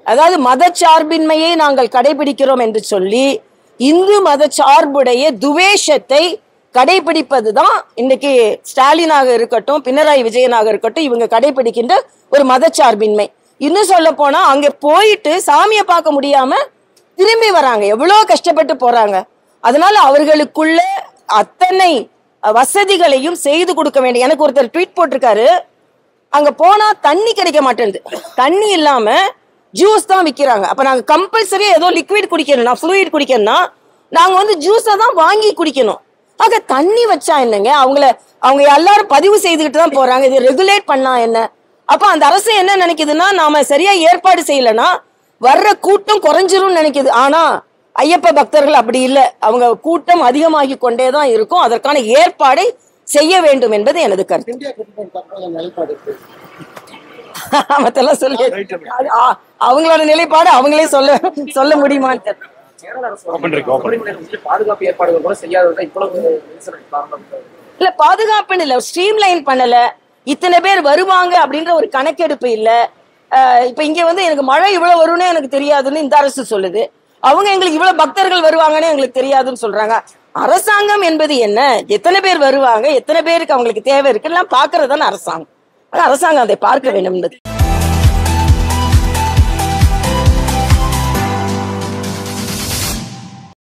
அதாவது மதச்சார்பின்மையை நாங்கள் கடைபிடிக்கிறோம் என்று சொல்லி இந்து மத சார்புடைய துவேஷத்தை கடைபிடிப்பதுதான் இன்னைக்கு ஸ்டாலினாக இருக்கட்டும் பினராயி விஜயனாக இருக்கட்டும் இவங்க கடைபிடிக்கின்ற ஒரு மதச்சார்பின்மை இன்னும் சொல்ல போனா அங்க போயிட்டு சாமியை பார்க்க முடியாம திரும்பி வராங்க எவ்வளவு கஷ்டப்பட்டு போறாங்க அதனால அவர்களுக்குள்ள அத்தனை வசதிகளையும் செய்து கொடுக்க வேண்டிய எனக்கு ஒருத்தர் ட்வீட் போட்டிருக்காரு அங்க போனா தண்ணி கிடைக்க மாட்டேங்குது தண்ணி இல்லாம ஜூஸ் தான் விக்கிறாங்க அப்ப நாங்க கம்பல்சரி ஏதோ லிக்விட் குடிக்கணும் நான் ஃப்ளூயிட் குடிக்கணும்னா நாங்க வந்து ஜூஸை தான் வாங்கி குடிக்கணும் ஆக தண்ணி வச்சா என்னங்க அவங்கள அவங்க எல்லாரும் பதிவு செய்துக்கிட்டு தான் போறாங்க இது ரெகுலேட் பண்ணா என்ன அப்ப அந்த அரசு என்ன நினைக்குதுன்னா நாம சரியா ஏற்பாடு செய்யலைன்னா வர்ற கூட்டம் குறைஞ்சிரும்னு நினைக்குது ஆனா ஐயப்ப பக்தர்கள் அப்படி இல்லை அவங்க கூட்டம் அதிகமாகி கொண்டே தான் இருக்கும் அதற்கான ஏற்பாடை செய்ய வேண்டும் என்பது எனது கருத்து இந்தியா கூட்டணி தற்போதைய நிலைப்பாடு இருக்கு. மத்தெல்லாம் சொல்லி அது, ஆ, அவங்களோட நிலைப்பாடு அவங்களே சொல்ல சொல்ல முடியுமான்னு தெரியல. கேரள அரசு Open இருக்கு, open. வந்து பாதுகாப்பு ஏற்பாடுகள் கூட செய்யாதது இவ்வளவு விரிசலுக்கு காரணம் இல்ல பாதுகாப்புன்னு இல்ல ஸ்ட்ரீம்லைன் பண்ணல இத்தனை பேர் வருவாங்க அப்படின்ற ஒரு கணக்கெடுப்பு இல்ல அஹ், இப்ப இங்க வந்து எனக்கு மழை இவ்வளவு வரும்னு எனக்கு தெரியாதுன்னு இந்த அரசு சொல்லுது அவங்க எங்களுக்கு இவ்வளவு பக்தர்கள் வருவாங்கன்னு எங்களுக்கு தெரியாதுன்னு சொல்றாங்க அரசாங்கம் என்பது என்ன எத்தனை பேர் வருவாங்க எத்தனை பேருக்கு அவங்களுக்கு தேவை இருக்குலாம் பாக்குறது தானே அரசாங்கம் ஆனா அரசாங்கம் அதை பார்க்க வேண்டும் என்பது